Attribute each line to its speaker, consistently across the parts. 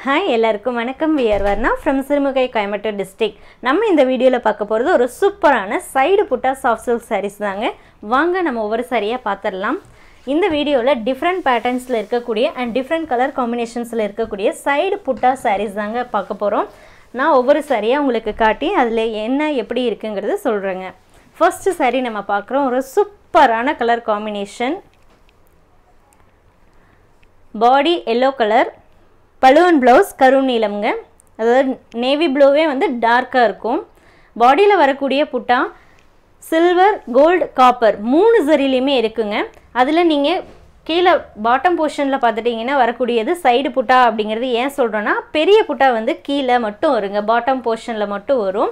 Speaker 1: hi எல்லாருக்கும் வணக்கம் we're Varna from Sirumugai Coimbatore district நம்ம இந்த வீடியோவில் பார்க்க போகிறது ஒரு சூப்பரான சைடு புட்டா சாஃப்ட் சில்க் சாரீஸ் தாங்க வாங்க நம்ம ஒவ்வொரு சாரியாக பார்த்துடலாம் இந்த வீடியோவில் டிஃப்ரெண்ட் பேட்டர்ன்ஸில் இருக்கக்கூடிய அண்ட் டிஃப்ரெண்ட் கலர் காம்பினேஷன்ஸில் இருக்கக்கூடிய சைடு புட்டா சாரீஸ் தாங்க பார்க்க போகிறோம் நான் ஒவ்வொரு சாரியாக உங்களுக்கு காட்டி அதில் என்ன எப்படி இருக்குங்கிறது சொல்கிறேங்க ஃபர்ஸ்ட் சாரீ நம்ம பார்க்குறோம் ஒரு சூப்பரான colour combination body yellow colour பலூன் ப்ளவுஸ் கரும் நீளம்ங்க அதாவது நேவி ப்ளூவே வந்து டார்க்காக இருக்கும் பாடியில் வரக்கூடிய புட்டா சில்வர் கோல்டு காப்பர் மூணு சரிலையுமே இருக்குங்க அதில் நீங்கள் கீழே பாட்டம் போர்ஷனில் பார்த்துட்டிங்கன்னா வரக்கூடியது சைடு புட்டா அப்படிங்கிறது ஏன் சொல்கிறோன்னா பெரிய புட்டா வந்து கீழே மட்டும் வருங்க பாட்டம் போர்ஷனில் மட்டும் வரும்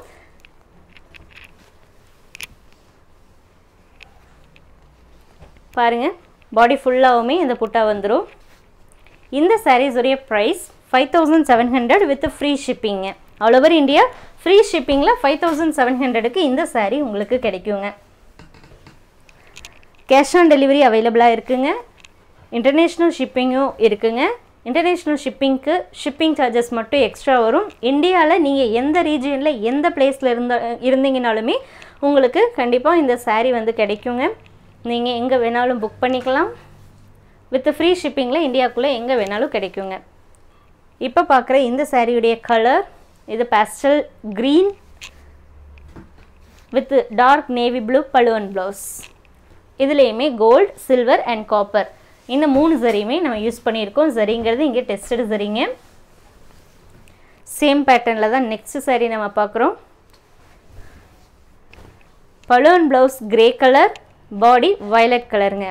Speaker 1: பாருங்கள் பாடி ஃபுல்லாகவுமே இந்த புட்டா வந்துடும் இந்த சாரீஸுடைய price five thousand seven hundred with free shipping all over India free ஷிப்பிங்கில் ஃபைவ் தௌசண்ட் செவன் ஹண்ட்ரடுக்கு இந்த சாரீ உங்களுக்கு கிடைக்குங்க கேஷ் ஆன் டெலிவரி அவைலபிளாக இருக்குங்க இன்டர்நேஷ்னல் ஷிப்பிங்கும் இருக்குங்க இன்டர்நேஷ்னல் ஷிப்பிங்க்கு ஷிப்பிங் சார்ஜஸ் மட்டும் எக்ஸ்ட்ரா வரும் இந்தியாவில் நீங்கள் எந்த ரீஜியனில் எந்த பிளேஸில் இருந்த இருந்தீங்கனாலுமே உங்களுக்கு கண்டிப்பாக இந்த சாரீ வந்து கிடைக்குங்க நீங்கள் எங்கே வேணாலும் புக் பண்ணிக்கலாம் வித் ஃப்ரீ ஷிப்பிங்கில் இந்தியாவுக்குள்ளே எங்கே வேணாலும் கிடைக்குங்க இப்போ பார்க்குற இந்த சாரியுடைய கலர் இது pastel green with dark navy blue பழுவன் ப்ளவுஸ் இதுலேயுமே கோல்டு சில்வர் அண்ட் காப்பர் இந்த மூணு சரியுமே நம்ம யூஸ் பண்ணியிருக்கோம் சரிங்கிறது இங்கே டெஸ்டட் சரிங்க சேம் பேட்டர்னில் தான் நெக்ஸ்ட் சாரி நம்ம பார்க்குறோம் பழுவன் blouse grey colour body violet கலருங்க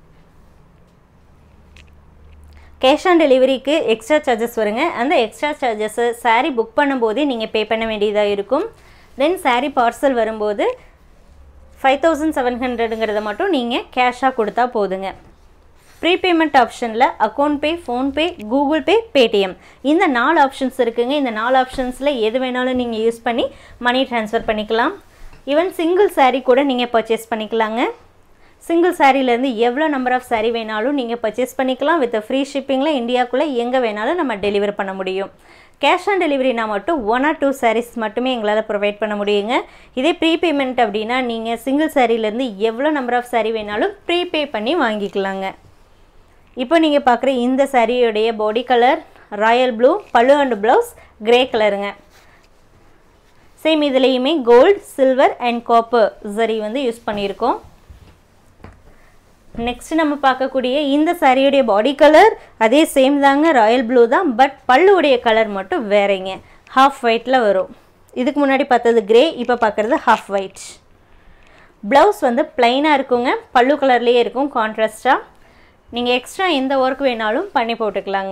Speaker 1: கேஷ் ஆன் டெலிவரிக்கு எக்ஸ்ட்ரா சார்ஜஸ் வருங்க அந்த எக்ஸ்ட்ரா சார்ஜஸை சாரீ புக் பண்ணும்போதே நீங்கள் பே பண்ண வேண்டியதாக இருக்கும் தென் சாரீ பார்சல் வரும்போது ஃபைவ் தௌசண்ட் செவன் ஹண்ட்ரடுங்கிறத மட்டும் நீங்கள் கேஷாக கொடுத்தா போதுங்க ப்ரீபேமெண்ட் ஆப்ஷனில் account pay PhonePe Google Pay Paytm இந்த நாலு ஆப்ஷன்ஸ் இருக்குங்க இந்த நாலு ஆப்ஷன்ஸில் எது வேணாலும் நீங்கள் யூஸ் பண்ணி மணி ட்ரான்ஸ்ஃபர் பண்ணிக்கலாம் ஈவன் சிங்கிள் சாரீ கூட நீங்கள் பர்ச்சேஸ் பண்ணிக்கலாங்க சிங்கிள் சாரீலேருந்து எவ்வளோ நம்பர் ஆஃப் சாரீ வேணாலும் நீங்கள் பர்ச்சேஸ் பண்ணிக்கலாம் வித் ஃப்ரீ ஷிப்பிங்கில் இந்தியாவுக்குள்ளே எங்கே வேணாலும் நம்ம டெலிவரி பண்ண முடியும் கேஷ் ஆன் டெலிவரினா மட்டும் ஒன் ஆர் டூ சாரீஸ் மட்டுமே எங்களால் ப்ரொவைட் பண்ண முடியுங்க இதே ப்ரீபேமெண்ட் அப்படின்னா நீங்கள் சிங்கிள் சாரீலேருந்து எவ்வளோ நம்பர் ஆஃப் சாரீ வேணாலும் ப்ரீபே பண்ணி வாங்கிக்கலாங்க இப்போ நீங்கள் பார்க்குற இந்த சாரியுடைய பாடி கலர் ராயல் ப்ளூ பழு அண்ட் ப்ளவுஸ் கிரே கலருங்க சேம் இதுலேயுமே கோல்டு சில்வர் அண்ட் காப்பர் சரி வந்து யூஸ் பண்ணியிருக்கோம் நெக்ஸ்ட் நம்ம பார்க்கக்கூடிய இந்த சாரியுடைய பாடி கலர் அதே சேம் தாங்க ராயல் ப்ளூ தான் பட் பல்லுடைய கலர் மட்டும் வேறங்க ஹாஃப் ஒயிட்டில் வரும் இதுக்கு முன்னாடி பார்த்தது கிரே இப்போ பார்க்குறது ஹாஃப் ஒயிட் ப்ளவுஸ் வந்து ப்ளைனாக இருக்குங்க பல்லு கலர்லேயே இருக்கும் கான்ட்ராஸ்டாக நீங்கள் எக்ஸ்ட்ரா எந்த ஒர்க் வேணாலும் பண்ணி போட்டுக்கலாங்க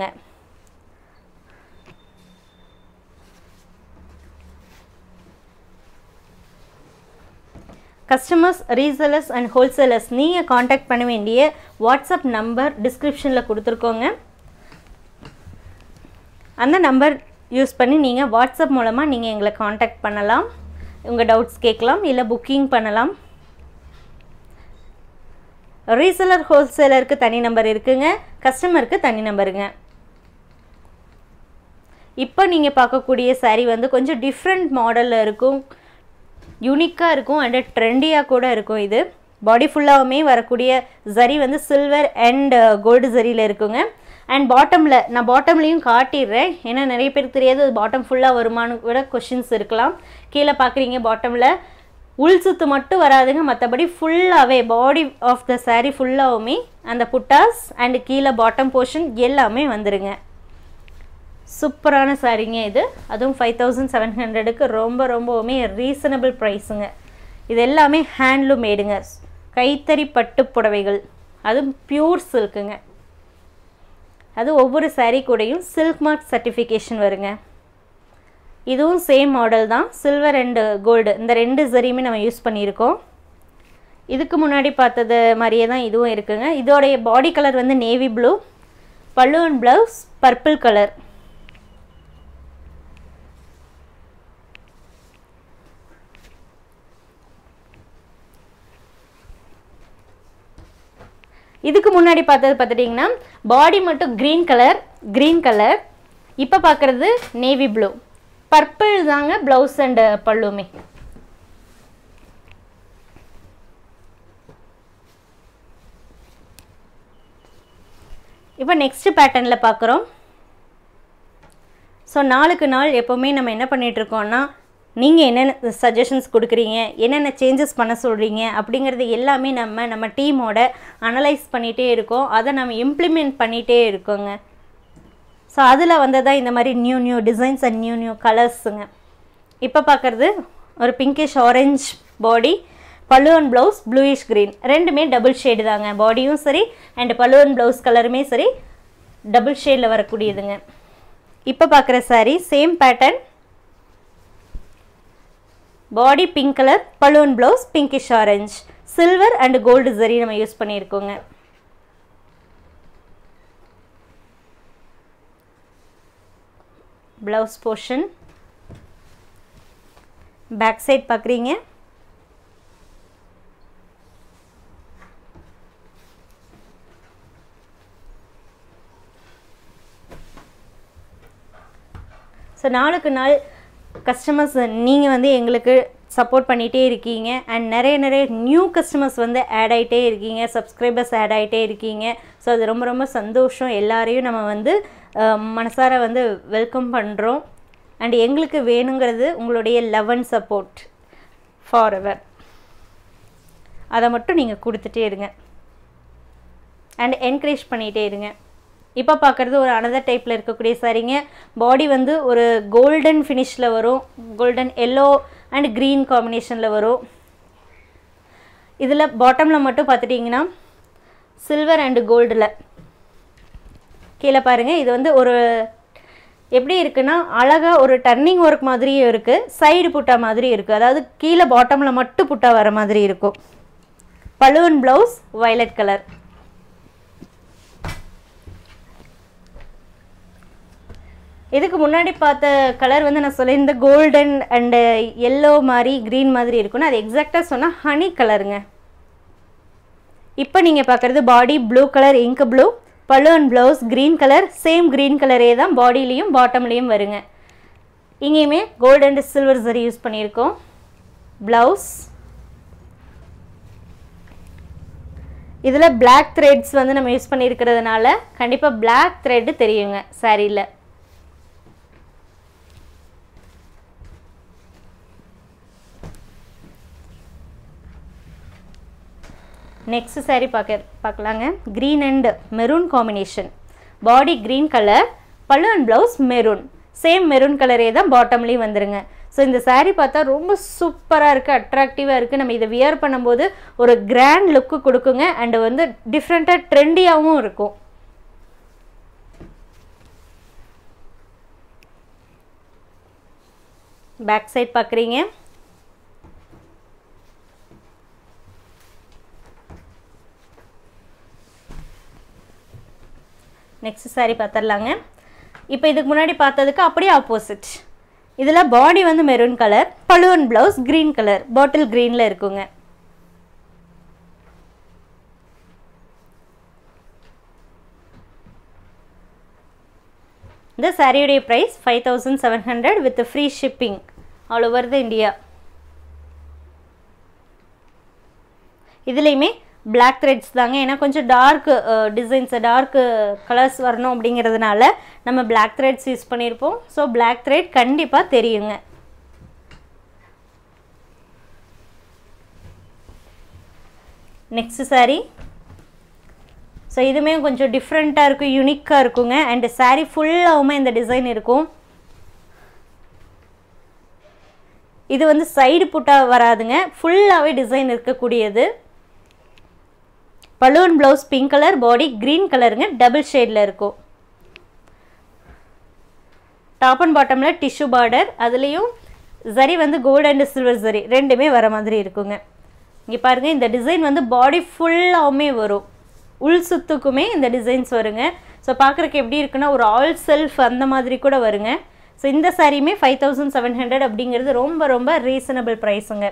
Speaker 1: கஸ்டமர்ஸ் ரீசேலர்ஸ் அண்ட் ஹோல்சேலர்ஸ் நீங்கள் காண்டாக்ட் பண்ண வேண்டிய வாட்ஸ்அப் நம்பர் டிஸ்கிரிப்ஷனில் கொடுத்துருக்கோங்க அந்த நம்பர் யூஸ் பண்ணி நீங்கள் வாட்ஸ்அப் மூலமாக நீங்கள் எங்களை காண்டாக்ட் பண்ணலாம் உங்கள் டவுட்ஸ் கேட்கலாம் இல்லை புக்கிங் பண்ணலாம் ரீசேலர் ஹோல்சேலருக்கு தனி நம்பர் இருக்குங்க கஸ்டமருக்கு தனி நம்பருங்க இப்போ நீங்கள் பார்க்கக்கூடிய சாரீ வந்து கொஞ்சம் டிஃப்ரெண்ட் மாடலில் இருக்கும் யூனிக்காக இருக்கும் அண்ட் ட்ரெண்டியாக கூட இருக்கும் இது பாடி ஃபுல்லாகவுமே வரக்கூடிய ஜரி வந்து சில்வர் அண்ட் கோல்டு ஜரியில் இருக்குங்க அண்ட் பாட்டமில் நான் பாட்டம்லேயும் காட்டிடுறேன் ஏன்னா நிறைய பேருக்கு தெரியாது அது பாட்டம் ஃபுல்லாக வருமானு கூட கொஷின்ஸ் இருக்கலாம் கீழே பார்க்குறீங்க பாட்டமில் உள் சுத்து மட்டும் வராதுங்க மற்றபடி ஃபுல்லாகவே பாடி ஆஃப் த சாரீ ஃபுல்லாகவுமே அந்த புட்டாஸ் அண்டு கீழே பாட்டம் போர்ஷன் எல்லாமே வந்துடுங்க சூப்பரான சாரீங்க இது அதுவும் ஃபைவ் தௌசண்ட் செவன் ஹண்ட்ரடுக்கு ரொம்ப ரொம்பவுமே ரீசனபிள் ப்ரைஸுங்க இது எல்லாமே ஹேண்ட்லூம் மேடுங்க கைத்தறி பட்டு புடவைகள் அதுவும் பியூர் சில்க்குங்க அது ஒவ்வொரு சாரீ கூடையும் சில்க் மார்க் சர்டிஃபிகேஷன் வருங்க இதுவும் சேம் மாடல் தான் சில்வர் அண்டு கோல்டு இந்த ரெண்டு சரியுமே நம்ம யூஸ் பண்ணியிருக்கோம் இதுக்கு முன்னாடி பார்த்தது மாதிரியே தான் இதுவும் இருக்குங்க இதோடைய பாடி கலர் வந்து நேவி ப்ளூ பல்லு அண்ட் ப்ளவுஸ் பர்பிள் கலர் இதுக்கு முன்னாடி பார்த்தது பார்த்துட்டிங்கன்னா பாடி மட்டும் க்ரீன் கலர் க்ரீன் கலர் இப்போ பார்க்குறது நேவி ப்ளூ பர்பிள் தாங்க ப்ளவுஸ் அண்ட் பல்லுமே இப்போ நெக்ஸ்ட் பேட்டர்னில் பார்க்குறோம் ஸோ நாளுக்கு நாள் எப்போவுமே நம்ம என்ன பண்ணிகிட்ருக்கோம்னா நீங்கள் என்னென்ன சஜஷன்ஸ் கொடுக்குறீங்க என்னென்ன சேஞ்சஸ் பண்ண சொல்கிறீங்க அப்படிங்கிறது எல்லாமே நம்ம நம்ம டீமோட அனலைஸ் பண்ணிகிட்டே இருக்கோம் அதை நம்ம இம்ப்ளிமெண்ட் பண்ணிகிட்டே இருக்கோங்க ஸோ அதில் வந்ததான் இந்த மாதிரி new new designs and new new கலர்ஸுங்க இப்போ பார்க்குறது ஒரு பிங்கிஷ் ஆரஞ்ச் பாடி பல்லுவன் ப்ளவுஸ் ப்ளூயிஷ் க்ரீன் ரெண்டுமே டபுள் ஷேடு தாங்க பாடியும் சரி அண்ட் பல்லுவன் ப்ளவுஸ் கலருமே சரி டபுள் ஷேடில் வரக்கூடியதுங்க இப்போ பார்க்குற sari same pattern body pink colour பலூன் blouse pinkish orange silver and gold சரி நம்ம யூஸ் பண்ணியிருக்கோங்க ப்ளவுஸ் போர்ஷன் பேக் சைட் பார்க்குறீங்க ஸோ நாளுக்கு நாள் கஸ்டமர்ஸ் நீங்கள் வந்து எங்களுக்கு சப்போர்ட் பண்ணிகிட்டே இருக்கீங்க அண்ட் நிறைய நிறைய நியூ கஸ்டமர்ஸ் வந்து ஆட் ஆகிட்டே இருக்கீங்க சப்ஸ்கிரைபர்ஸ் ஆட் ஆகிட்டே இருக்கீங்க ஸோ அது ரொம்ப ரொம்ப சந்தோஷம் எல்லாரையும் நம்ம வந்து மனசார வந்து வெல்கம் பண்ணுறோம் அண்ட் எங்களுக்கு வேணுங்கிறது உங்களுடைய love and support forever அதை மட்டும் நீங்கள் கொடுத்துட்டே இருங்க அண்ட் என்கரேஜ் பண்ணிகிட்டே இருங்க இப்போ பார்க்குறது ஒரு அனதர் டைப்பில் இருக்கக்கூடிய சாரீங்க பாடி வந்து ஒரு கோல்டன் ஃபினிஷில் வரும் கோல்டன் எல்லோ அண்ட் க்ரீன் காம்பினேஷனில் வரும் இதில் பாட்டமில் மட்டும் பார்த்துட்டிங்கன்னா சில்வர் அண்டு கோல்டில் கீழே பாருங்கள் இது வந்து ஒரு எப்படி இருக்குன்னா அழகாக ஒரு டர்னிங் ஒர்க் மாதிரியும் இருக்குது சைடு புட்டா மாதிரி இருக்குது அதாவது கீழே பாட்டமில் மட்டும் புட்டா வர மாதிரி இருக்கும் பலூன் ப்ளவுஸ் வயலட் கலர் இதுக்கு முன்னாடி பார்த்த கலர் வந்து நான் சொல்லியிருந்த கோல்டன் அண்டு எல்லோ மாதிரி க்ரீன் மாதிரி இருக்குன்னு அது எக்ஸாக்டாக சொன்னால் ஹனி கலருங்க இப்போ நீங்கள் பார்க்குறது body blue colour ink blue பலூன் blouse green colour same green கலரே தான் பாடியிலையும் பாட்டம்லேயும் வருங்க இங்கேயுமே கோல்டு அண்ட் சில்வர் சரி யூஸ் பண்ணியிருக்கோம் ப்ளவுஸ் இதில் பிளாக் த்ரெட்ஸ் வந்து நம்ம யூஸ் பண்ணியிருக்கிறதுனால கண்டிப்பாக பிளாக் த்ரெட்டு தெரியுங்க சாரியில் நெக்ஸ்ட் சாரீ பார்க்க பார்க்கலாங்க green and maroon combination body green colour பல்லு and blouse maroon same maroon கலரே தான் பாட்டம்லேயும் வந்துருங்க ஸோ இந்த சாரீ பார்த்தா ரொம்ப சூப்பராக இருக்குது அட்ராக்டிவாக இருக்குது நம்ம இதை வியர் பண்ணும்போது ஒரு கிராண்ட் லுக்கு கொடுக்குங்க அண்டு வந்து டிஃப்ரெண்ட்டாக ட்ரெண்டியாகவும் இருக்கும் பேக் சைட் பார்க்குறீங்க நெக்ஸ்ட் சாரீ பார்த்துடலாங்க இப்போ இதுக்கு முன்னாடி பார்த்ததுக்கு அப்படியே ஆப்போசிட் இதில் பாடி வந்து மெரூன் கலர் பழுவன் ப்ளவுஸ் க்ரீன் கலர் பாட்டில் க்ரீனில் இருக்குங்க இந்த சாரியுடைய price five thousand seven hundred with free shipping all over the India இதுலேயுமே பிளாக் த்ரெட்ஸ் தாங்க ஏன்னா கொஞ்சம் டார்க் டிசைன்ஸ் டார்க் கலர்ஸ் வரணும் அப்படிங்கிறதுனால நம்ம பிளாக் த்ரெட்ஸ் யூஸ் பண்ணியிருப்போம் ஸோ பிளாக் த்ரெட் கண்டிப்பாக தெரியுங்க நெக்ஸ்ட் சாரீ ஸோ இதுவுமே கொஞ்சம் டிஃப்ரெண்ட்டாக இருக்கும் யூனிக்காக இருக்குங்க அண்டு சாரீ ஃபுல்லாகவுமே இந்த டிசைன் இருக்கும் இது வந்து சைடு புட்டா வராதுங்க ஃபுல்லாகவே டிசைன் இருக்கக்கூடியது பலூன் blouse pink colour body green கலருங்க டபுள் ஷேடில் இருக்கும் டாப் அண்ட் பாட்டமில் டிஷ்யூ பார்டர் அதுலேயும் சரி வந்து கோல்டு அண்ட் சில்வர் சரி ரெண்டுமே வர மாதிரி இருக்குங்க இங்கே பாருங்கள் இந்த டிசைன் வந்து பாடி ஃபுல்லாகவுமே வரும் உள் சுத்துக்குமே இந்த டிசைன்ஸ் வருங்க ஸோ பார்க்குறக்கு எப்படி இருக்குன்னா ஒரு ஆல் செல்ஃப் அந்த மாதிரி கூட வருங்க ஸோ இந்த சாரியுமே ஃபைவ் தௌசண்ட் செவன் ஹண்ட்ரட் அப்படிங்கிறது ரொம்ப ரொம்ப ரீசனபிள் ப்ரைஸுங்க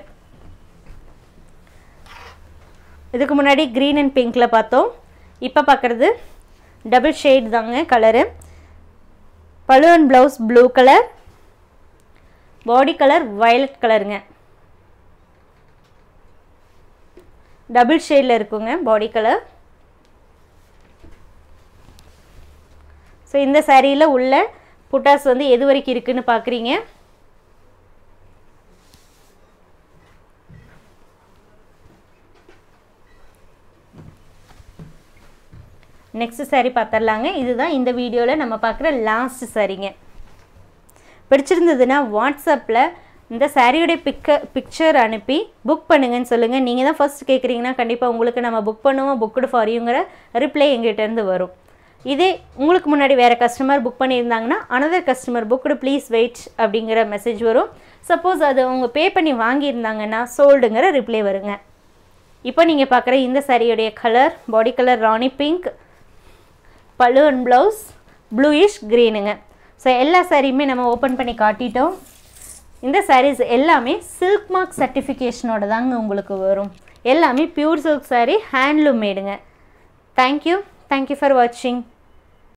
Speaker 1: இதுக்கு முன்னாடி க்ரீன் அண்ட் பிங்க்கில் பார்த்தோம் இப்போ பார்க்குறது டபுள் ஷேட் தாங்க கலரு பழு and blouse blue colour body colour violet கலருங்க டபுள் ஷேடில் இருக்குங்க பாடி கலர் ஸோ இந்த சாரியில் உள்ள புட்டாஸ் வந்து எது வரைக்கும் இருக்குன்னு பார்க்குறீங்க நெக்ஸ்ட் சாரீ பார்த்துடலாங்க இதுதான் இந்த வீடியோவில் நம்ம பார்க்குற லாஸ்ட் சாரீங்க பிடிச்சிருந்ததுன்னா வாட்ஸ்அப்பில் இந்த சாரியோடைய பிக்க பிக்சர் அனுப்பி புக் பண்ணுங்கன்னு சொல்லுங்கள் நீங்கள் தான் ஃபஸ்ட் கேட்குறீங்கன்னா கண்டிப்பாக உங்களுக்கு நம்ம புக் பண்ணுவோம் புக்குடு ஃபார் யூங்கிற ரிப்ளை எங்கிட்டேருந்து வரும் இதே உங்களுக்கு முன்னாடி வேறு கஸ்டமர் புக் பண்ணியிருந்தாங்கன்னா another customer booked please wait அப்படிங்கிற மெசேஜ் வரும் சப்போஸ் அது அவங்க பே பண்ணி வாங்கியிருந்தாங்கன்னா சோல்டுங்கிற ரிப்ளை வருங்க இப்போ நீங்கள் பார்க்குற இந்த சாரியுடைய கலர் பாடி கலர் ராணி பிங்க் பழு அண்ட் ப்ளவுஸ் ப்ளூயிஷ் க்ரீனுங்க ஸோ எல்லா சாரியுமே நம்ம ஓப்பன் பண்ணி காட்டிட்டோம் இந்த சாரீஸ் எல்லாமே சில்க் மார்க் சர்டிஃபிகேஷனோட தாங்க உங்களுக்கு வரும் எல்லாமே பியூர் சில்க் சாரீ ஹேண்ட்லூம் மேடுங்க தேங்க்யூ தேங்க்யூ ஃபார் வாட்சிங்